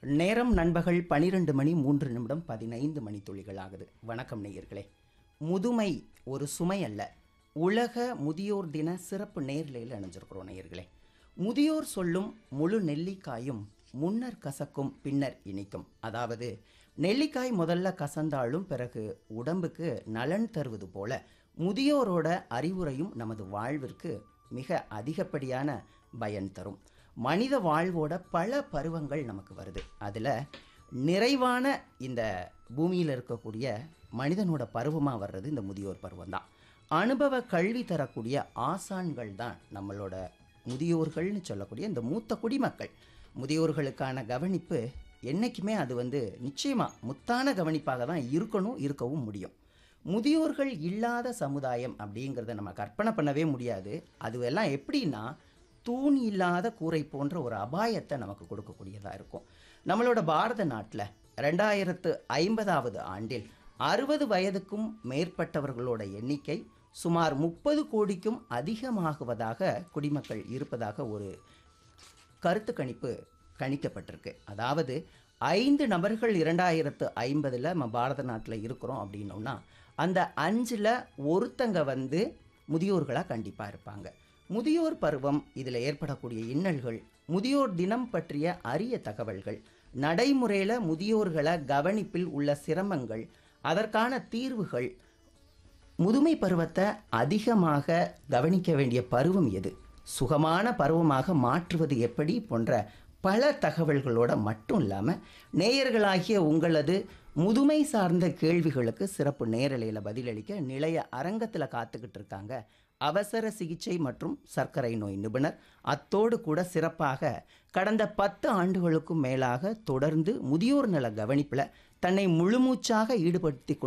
நேரம் நண்பகல் பனிரெண்டு மணி மூன்று நிமிடம் பதினைந்து மணி துளிகள் ஆகுது வணக்கம் நேயர்களே முதுமை ஒரு சுமை அல்ல உலக முதியோர் தின சிறப்பு நேர்லையில் அணிஞ்சிருக்கிறோம் நேயர்களே முதியோர் சொல்லும் முழு நெல்லிக்காயும் முன்னர் கசக்கும் பின்னர் இனிக்கும் அதாவது நெல்லிக்காய் முதல்ல கசந்தாலும் பிறகு உடம்புக்கு நலன் தருவது போல முதியோரோட அறிவுரையும் நமது வாழ்விற்கு மிக அதிகப்படியான பயன் தரும் மனித வாழ்வோட பல பருவங்கள் நமக்கு வருது அதில் நிறைவான இந்த பூமியில் இருக்கக்கூடிய மனிதனோட பருவமாக வர்றது இந்த முதியோர் பருவம் தான் அனுபவ கல்வி தரக்கூடிய ஆசான்கள் தான் நம்மளோட முதியோர்கள்னு சொல்லக்கூடிய இந்த மூத்த குடிமக்கள் முதியோர்களுக்கான கவனிப்பு என்றைக்குமே அது வந்து நிச்சயமாக முத்தான கவனிப்பாக தான் இருக்கணும் இருக்கவும் முடியும் முதியோர்கள் இல்லாத சமுதாயம் அப்படிங்கிறத நம்ம கற்பனை பண்ணவே முடியாது அதுவெல்லாம் எப்படின்னா தூண் இல்லாத கூரை போன்ற ஒரு அபாயத்தை நமக்கு கொடுக்கக்கூடியதாக இருக்கும் நம்மளோட பாரத நாட்டில் ரெண்டாயிரத்து ஐம்பதாவது ஆண்டில் அறுபது வயதுக்கும் மேற்பட்டவர்களோட எண்ணிக்கை சுமார் முப்பது கோடிக்கும் அதிகமாகுவதாக குடிமக்கள் இருப்பதாக ஒரு கருத்து கணிப்பு கணிக்கப்பட்டிருக்கு அதாவது ஐந்து நபர்கள் இரண்டாயிரத்து ஐம்பதில் நம்ம பாரத நாட்டில் இருக்கிறோம் அப்படின்னோம்னா அந்த அஞ்சில் ஒருத்தங்க வந்து முதியோர்களாக கண்டிப்பாக இருப்பாங்க முதியோர் பருவம் இதில் ஏற்படக்கூடிய இன்னல்கள் முதியோர் தினம் பற்றிய அரிய தகவல்கள் நடைமுறையில் முதியோர்களை கவனிப்பில் உள்ள சிரமங்கள் அதற்கான தீர்வுகள் முதுமை பருவத்தை அதிகமாக கவனிக்க வேண்டிய பருவம் எது சுகமான பருவமாக மாற்றுவது எப்படி போன்ற பல தகவல்களோட மட்டும் இல்லாமல் நேயர்களாகிய உங்களது முதுமை சார்ந்த கேள்விகளுக்கு சிறப்பு நேரலையில் பதிலளிக்க நிலைய அரங்கத்தில் காத்துக்கிட்டு இருக்காங்க அவசர சிகிச்சை மற்றும் சர்க்கரை நோய் நிபுணர் அத்தோடு கூட சிறப்பாக கடந்த பத்து ஆண்டுகளுக்கும் மேலாக தொடர்ந்து முதியோர் நல கவனிப்பில் தன்னை முழுமூச்சாக ஈடுபடுத்தி